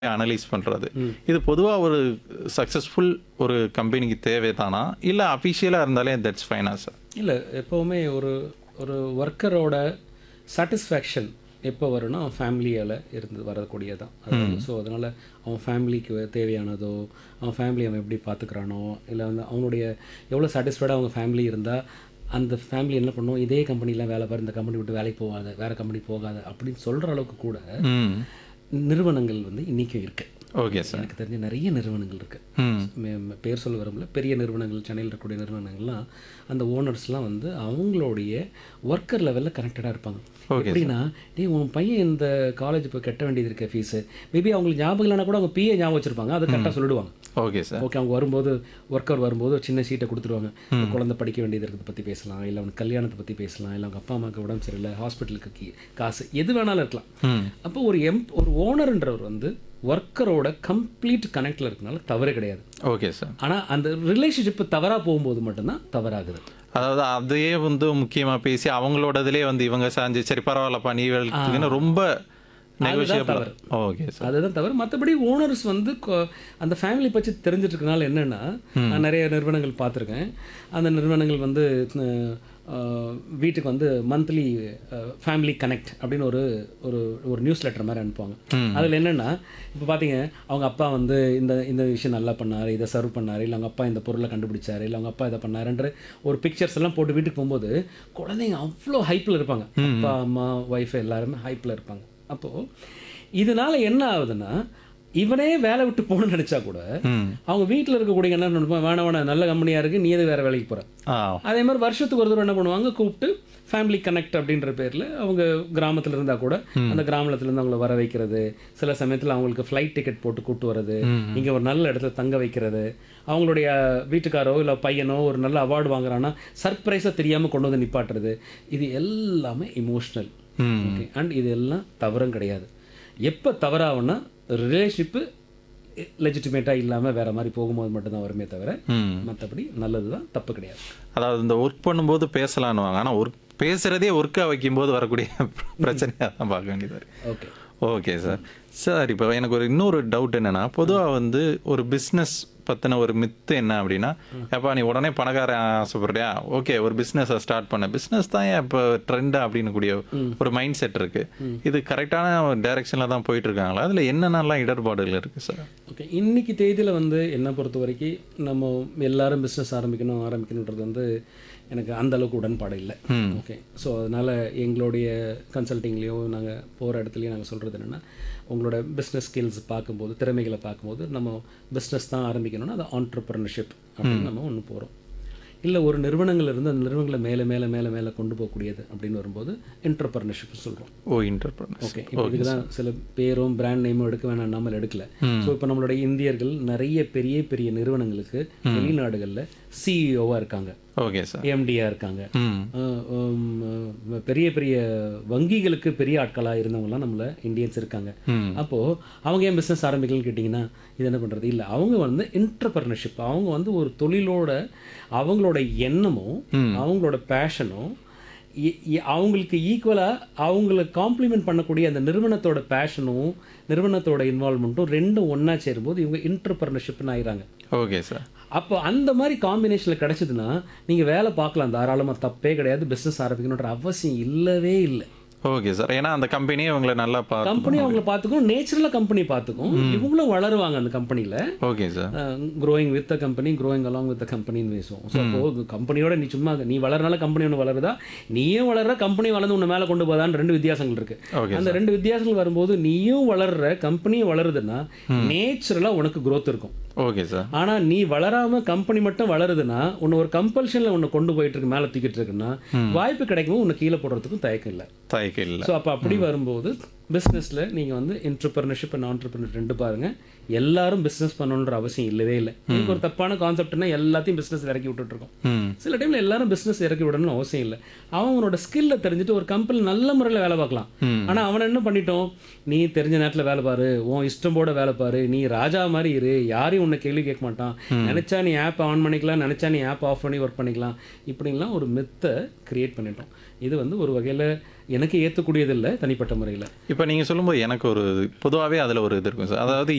Analyse பண்றது இது பொதுவா ஒரு சக்சஸ்ஃபுல் ஒரு கம்பெனிக்கு தேவைதானா இல்ல அஃபிஷியலா இருந்தாலே தட்ஸ் ஃபைனா சார் இல்லை எப்போவுமே ஒரு ஒரு ஒர்க்கரோட சாட்டிஸ்ஃபேக்ஷன் எப்போ வரும்னா அவன் ஃபேமிலியால் இருந்து வரக்கூடியதான் ஸோ அதனால் அவன் ஃபேமிலிக்கு தேவையானதோ அவன் ஃபேமிலி அவன் எப்படி பார்த்துக்கிறானோ இல்லை வந்து அவனுடைய எவ்வளோ சாட்டிஸ்ஃபைடாக அவங்க ஃபேமிலி இருந்தால் அந்த ஃபேமிலி என்ன பண்ணும் இதே கம்பெனிலாம் வேலை பாரு இந்த கம்பெனி விட்டு வேலைக்கு போகாத வேறு கம்பெனி போகாத அப்படின்னு சொல்கிற அளவுக்கு கூட ம் நிறுவனங்கள் வந்து இன்றைக்கும் இருக்குது ஓகே சார் எனக்கு தெரிஞ்ச நிறைய நிறுவனங்கள் இருக்குது ம் பேர் சொல்ல வரும்ல பெரிய நிறுவனங்கள் சென்னையில் இருக்கக்கூடிய நிறுவனங்கள்லாம் அந்த ஓனர்ஸ்லாம் வந்து அவங்களுடைய ஒர்க்கர் லெவலில் கனெக்டடாக இருப்பாங்க எப்படின்னா டேய் உன் பையன் இந்த காலேஜ் போய் கட்ட வேண்டியது இருக்க ஃபீஸு மேபி அவங்களுக்கு ஞாபகம் இல்லைனா கூட அவங்க பிஏ ஞாபகம் வச்சிருப்பாங்க அதை கரெக்டாக சொல்லிடுவாங்க ஓகே சார் ஓகே அவங்க வரும்போது ஒர்க்கர் வரும்போது ஒரு சின்ன சீட்டை கொடுத்துருவாங்க இந்த குழந்தை படிக்க வேண்டியது இருக்கிறத பற்றி பேசலாம் இல்லை அவனுக்கு கல்யாணத்தை பற்றி பேசலாம் இல்லை அவங்க அப்பா அம்மாவுக்கு உடம்பு சரியில்லை ஹாஸ்பிட்டலுக்கு கீ காசு எது வேணாலும் இருக்கலாம் ம் அப்போ ஒரு எம் ஒரு ஓனர்ன்றவர் வந்து ஒர்க்கரோட கம்ப்ளீட் கனெக்டில் இருக்கனால தவறே கிடையாது ஓகே சார் ஆனால் அந்த ரிலேஷன்ஷிப் தவறாக போகும்போது மட்டும்தான் தவறாகுது அதாவது அதையே வந்து முக்கியமா பேசி அவங்களோடதுலயே வந்து இவங்க சாஞ்சு சரி பரவாயில்லப்பா நீ வெளுத்துக்குன்னு ரொம்ப நெகோஷியபிள் ஓகே சார் அதுதான் தவிர மற்றபடி ஓனர்ஸ் வந்து கொ- அந்த ஃபேமிலி பற்றி தெரிஞ்சிட்டு இருக்கனால என்னென்னா நான் நிறைய நிறுவனங்கள் பார்த்துருக்கேன் அந்த நிறுவனங்கள் வந்து அஹ், அஹ், வீட்டுக்கு வந்து மந்த்லி ஃபேமிலி கனெக்ட் அப்படின்னு ஒரு ஒரு ஒரு நியூஸ் லெட்டர் மாதிரி அனுப்புவாங்க அதில் என்னென்னா இப்போ பார்த்தீங்க அவங்க அப்பா வந்து இந்த இந்த விஷயம் நல்லா பண்ணார் இதை சர்வ் பண்ணார் இல்லை அவங்க அப்பா இந்த பொருளை கண்டுபிடிச்சாரு இல்லை அவங்க அப்பா இதை பண்ணாருன்ற ஒரு பிக்சர்ஸ் எல்லாம் போட்டு வீட்டுக்கு போகும்போது குழந்தைங்க அவ்வளோ ஹைப்பில் இருப்பாங்க அப்பா அம்மா ஒய்ஃப் எல்லாருமே ஹைப்பில் இருப்பாங்க அப்போது இதனால என்ன ஆகுதுன்னா இவனே வேலை விட்டு போகணும்னு நினச்சா கூட ம் அவங்க வீட்டில் இருக்கக்கூடிய என்ன நினைப்பான் வேணாம் வேணாம் நல்ல கம்பெனியாக இருக்குது நீ எது வேறு வேலைக்கு போகிற ஆ அதே மாதிரி வருஷத்துக்கு ஒரு தடவை என்ன பண்ணுவாங்க கூப்பிட்டு ஃபேமிலி கனெக்ட் அப்படின்ற பேரில் அவங்க கிராமத்தில் இருந்தால் கூட அந்த கிராமத்துலேருந்து அவங்கள வர வைக்கிறது சில சமயத்தில் அவங்களுக்கு ஃப்ளைட் டிக்கெட் போட்டு கூட்டு வர்றது இங்கே ஒரு நல்ல இடத்துல தங்க வைக்கிறது அவங்களுடைய வீட்டுக்காரோ இல்லை பையனோ ஒரு நல்ல அவார்டு வாங்குறான்னா சர்ப்ரைஸாக தெரியாமல் கொண்டு வந்து நிப்பாட்டுறது இது எல்லாமே இமோஷ்னல் ம் ஓகே அண்ட் இது எல்லாம் தவறும் கிடையாது எப்போ தவறாகும்னா ரிலேஷிப்பு லெஜிட்டிமேட்டாக இல்லாமல் வேற மாதிரி போகும்போது மட்டும்தான் வருமே தவிர ம் மற்றபடி நல்லது தான் தப்பு கிடையாது அதாவது இந்த ஒர்க் பண்ணும்போது பேசலான்னுவாங்க ஆனா ஒர்க் பேசுறதே ஒர்க்கா வைக்கும்போது வரக்கூடிய பிரச்சனையா தான் பார்க்க வேண்டியது இருக்கு. ஓகே ஓகே சார் சார் இப்போ எனக்கு ஒரு இன்னொரு டவுட் என்னன்னா பொதுவாக வந்து ஒரு பிஸ்னஸ் பற்றின ஒரு மித்து என்ன அப்படின்னா எப்பா நீ உடனே பணக்காரன் ஆசைப்படுறியா ஓகே ஒரு பிஸ்னஸை ஸ்டார்ட் பண்ண பிஸ்னஸ் தான் ஏன் இப்போ ட்ரெண்டா அப்படின்னு கூடிய ஒரு மைண்ட் செட் இருக்கு இது கரெக்டான டைரக்ஷனில் தான் போயிட்டு இருக்காங்களா அதில் என்னென்னலாம் இடர்பாடுகள் இருக்கு சார் ஓகே இன்னைக்கு தேதியில் வந்து என்னை பொறுத்த வரைக்கும் நம்ம எல்லாரும் பிஸ்னஸ் ஆரம்பிக்கணும் ஆரம்பிக்கணுன்றது வந்து எனக்கு அந்த அளவுக்கு உடன்பாடு இல்லை ஓகே ஸோ அதனால் எங்களுடைய கன்சல்ட்டிங்லேயோ நாங்கள் போகிற இடத்துலையும் நாங்கள் சொல்கிறது என்னென்னா உங்களோட பிஸ்னஸ் ஸ்கில்ஸ் பார்க்கும்போது திறமைகளை பார்க்கும்போது நம்ம பிஸ்னஸ் தான் ஆரம்பிக்கணும்னா அது ஆண்டர்பிரினர்ஷிப் அப்படின்னு நம்ம ஒன்று போகிறோம் இல்லை ஒரு நிறுவனங்கள் இருந்து அந்த நிறுவனங்களை மேலே மேலே மேலே மேலே கொண்டு போகக்கூடியது அப்படின்னு வரும்போது என்டர்பிரினர்ஷிப் சொல்கிறோம் ஓ இன்டர்பிரனர்ஸ் ஓகே இப்போ இதுக்கு தான் சில பேரும் பிராண்ட் நேமும் எடுக்க வேணாம் நம்மள எடுக்கல ஸோ இப்போ நம்மளுடைய இந்தியர்கள் நிறைய பெரிய பெரிய நிறுவனங்களுக்கு வெளிநாடுகளில் சிஇஓவாக இருக்காங்க ஓகே சார் எம்டியாக இருக்காங்க ம் அஹ் உம், பெரிய பெரிய வங்கிகளுக்கு பெரிய ஆட்களாக இருந்தவங்கலாம் நம்மள இந்தியன்ஸ் இருக்காங்க ம் அப்போது அவங்க ஏன் பிஸ்னஸ் ஆரம்பிக்கலன்னு கேட்டிங்கன்னா இது என்ன பண்ணுறது இல்லை அவங்க வந்து என்டர்பிரினர்ஷிப் அவங்க வந்து ஒரு தொழிலோட அவங்களோட எண்ணமும் அவங்களோட பேஷனும் அவங்களுக்கு ஈக்குவலாக அவங்கள காம்ப்ளிமெண்ட் பண்ணக்கூடிய அந்த நிறுவனத்தோட பேஷனும் நிறுவனத்தோட இன்வால்மெண்ட்டும் ரெண்டும் ஒன்றா சேரும்போது இவங்க என்டர்பிரினர்ஷிப்னு ஆயிடுறாங்க ஓகே சார் அப்போ அந்த மாதிரி காம்பினேஷனில் கிடச்சிதுன்னா நீங்கள் வேலை பார்க்கலாம் தாராளமாக தப்பே கிடையாது பிஸ்னஸ் ஆரம்பிக்கணுன்ற அவசியம் இல்லவே இல்லை ஓகே சார் ஏன்னா அந்த கம்பெனியே இவங்களை நல்லா பார்த்து கம்பெனி அவங்கள பார்த்துக்கும் நேச்சுரலாக கம்பெனி பார்த்துக்கும் இவங்களும் வளருவாங்க அந்த கம்பெனியில் okay sir growing with the company growing along with the கம்பெனின்னு பேசுவோம் ஸோ அப்போ கம்பெனியோட நீ சும்மா நீ வளரனால கம்பெனி ஒன்று வளருதா நீயும் வளர்ற கம்பெனி வளர்ந்து உன்னை மேலே கொண்டு போதான்னு ரெண்டு வித்தியாசங்கள் இருக்கு ஓகே அந்த ரெண்டு வித்தியாசங்கள் வரும்போது நீயும் வளர்ற கம்பெனியும் வளருதுன்னா நேச்சுரலாக உனக்கு growth இருக்கும் ஓகே சார் ஆனா நீ வளராம கம்பெனி மட்டும் வளருதுன்னா உன்னை ஒரு கம்பல்ஷன்ல உன்னை கொண்டு போயிட்டு இருக்கு மேல தூக்கிட்டு இருக்குன்னா வாய்ப்பு கிடைக்கும் உன்னை கீழே போடுறதுக்கும் தயக்கம் இல்லை தயக்கம் இல்லை ஸோ அப்போ அப்படி வரும்போது பிஸ்னஸில் நீங்கள் வந்து என்டர்பிரினர்ஷிப் அண்ட் ஆண்டர்பிரினர் ரெண்டு பாருங்க எல்லாரும் பிஸ்னஸ் பண்ணணுன்ற அவசியம் இல்லவே இல்லை எனக்கு ஒரு தப்பான கான்செப்ட்னா எல்லாத்தையும் பிஸ்னஸ் இறக்கி விட்டுட்டு இருக்கோம் ம் சில டைம்ல எல்லாரும் பிஸ்னஸ் இறக்கி விடணும்னு அவசியம் இல்லை அவனோட ஸ்கில்ல தெரிஞ்சுட்டு ஒரு கம்பெனி நல்ல முறையில் வேலை பார்க்கலாம் ஆனா அவன் என்ன பண்ணிட்டோம் நீ தெரிஞ்ச நேரத்துல வேலை பாரு உன் இஷ்டம் போட வேலை பாரு நீ ராஜா மாதிரி இரு யாரையும் உன்னை கேள்வி கேட்க மாட்டான் நினைச்சா நீ ஆப் ஆன் பண்ணிக்கலாம் நினைச்சா நீ ஆப் ஆஃப் பண்ணி ஒர்க் பண்ணிக்கலாம் இப்படிலாம் ஒரு மெத்தை கிரியேட் பண்ணிட்டோம் இது வந்து ஒரு வகையில எனக்கு ஏற்றக்கூடியது இல்லை தனிப்பட்ட முறையில் இப்போ நீங்கள் சொல்லும்போது எனக்கு ஒரு பொதுவாகவே அதில் ஒரு இது இருக்கும் சார் அதாவது